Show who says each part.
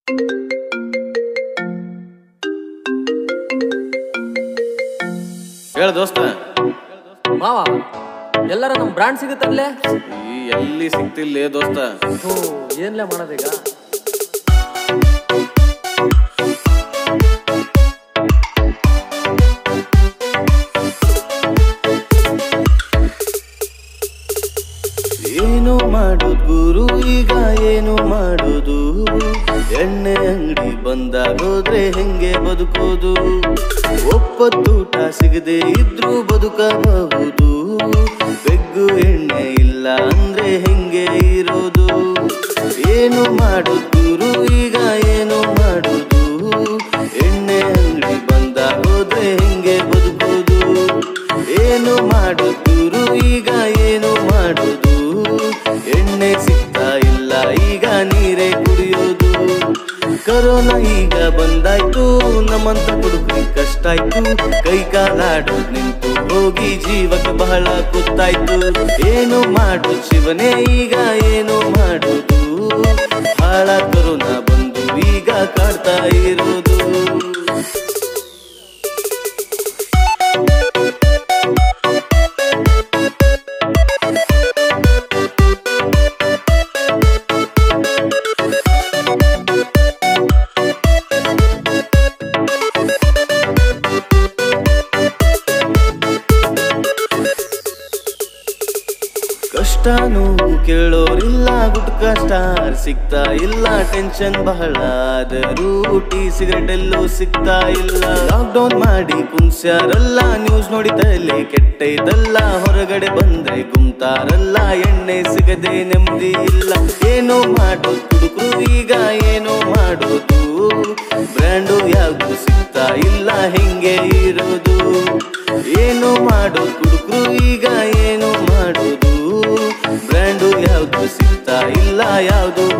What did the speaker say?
Speaker 1: ಹೇಳ ದೋಸ್ತ
Speaker 2: ಮಾವ ಎಲ್ಲರ ನಮ್ ಬ್ರಾಂಡ್ ಸಿಗುತ್ತಲ್ಲೇ
Speaker 1: ಈ ಎಲ್ಲಿ ಸಿಗ್ತಿಲ್ಲೇ ದೋಸ್ತ
Speaker 2: ಥೂ, ಏನ್ಲೇ ಮಾಡೋದೀಗ
Speaker 3: ಏನು ಮಾಡೋದು ಗುರು ಈಗ ಏನು ಮಾಡೋದು ಎಣ್ಣೆ ಅಂಗಡಿ ಬಂದಾಗೋದ್ರೆ ಹೆಂಗೆ ಬದುಕೋದು ಒಪ್ಪತ್ತೂಟ ಸಿಗದೆ ಇದ್ರೂ ಬದುಕಬಹುದು ಬೆಗ್ಗು ಎಣ್ಣೆ ಇಲ್ಲ ಅಂದ್ರೆ ಹೆಂಗೆ ಇರೋದು ಏನು ಮಾಡೋದು ಗುರು ಈಗ ಏನು ಮಾಡೋದು ಎಣ್ಣೆ ಅಂಗಡಿ ಬಂದಾಗೋದ್ರೆ ಹೆಂಗೆ ಬದುಕೋದು ಏನು ಮಾಡೋದು ಗುರು ಈಗ ಏನು ಮಾಡೋದು ಎಣ್ಣೆ ಸಿಗ್ತಾ ಇಲ್ಲ ಈಗ ನೀರೇ ಕುಡಿಯೋದು ಕರೋನಾ ಈಗ ಬಂದಾಯ್ತು ನಮ್ಮಂತ ಹುಡುಗರಿ ಕಷ್ಟ ಆಯ್ತು ಕೈ ಕಾಲಾಡೋದ್ ನಿಂತು ಹೋಗಿ ಜೀವಕ್ಕೆ ಬಹಳ ಗೊತ್ತಾಯ್ತು ಏನು ಮಾಡು ಶಿವನೇ ಈಗ ಏನು ಮಾಡೋದು ಬಹಳ ಕರೋನಾ ಬಂದು ಈಗ ಕಾಡ್ತಾ ಇರೋದು ಕಷ್ಟ ನೋವು ಕೇಳೋರಿಲ್ಲ ಗುಟ್ಕ ಸ್ಟಾರ್ ಸಿಗ್ತಾ ಇಲ್ಲ ಟೆನ್ಷನ್ ಬಹಳ ಆದರೂ ಟೀ ಸಿಗರೆಟ್ ಎಲ್ಲೂ ಸಿಗ್ತಾ ಇಲ್ಲ ಲಾಕ್ಡೌನ್ ಮಾಡಿ ಕುಂಸ್ಯಾರಲ್ಲ ನ್ಯೂಸ್ ನೋಡಿ ತಲೆ ಕೆಟ್ಟೈತಲ್ಲ ಹೊರಗಡೆ ಬಂದ್ರೆ ಗುಮ್ತಾರಲ್ಲ ಎಣ್ಣೆ ಸಿಗದೆ ನೆಮ್ಮದಿ ಇಲ್ಲ ಏನೋ ಮಾಡೋದು ಹುಡುಗರು ಈಗ ಏನೋ ಮಾಡೋದು ಬ್ರ್ಯಾಂಡು ಯಾವ್ದು ಸಿಗ್ತಾ ಇಲ್ಲ ಹೆಂಗೆ ಇರೋದು ಏನು ಮಾಡೋದು ಹುಡುಗರು ಈಗ ಏನು ಮಾಡೋದು ಬ್ರ್ಯಾಂಡು ಯಾವ್ದು ಸಿಗ್ತಾ ಇಲ್ಲ ಯಾವ್ದು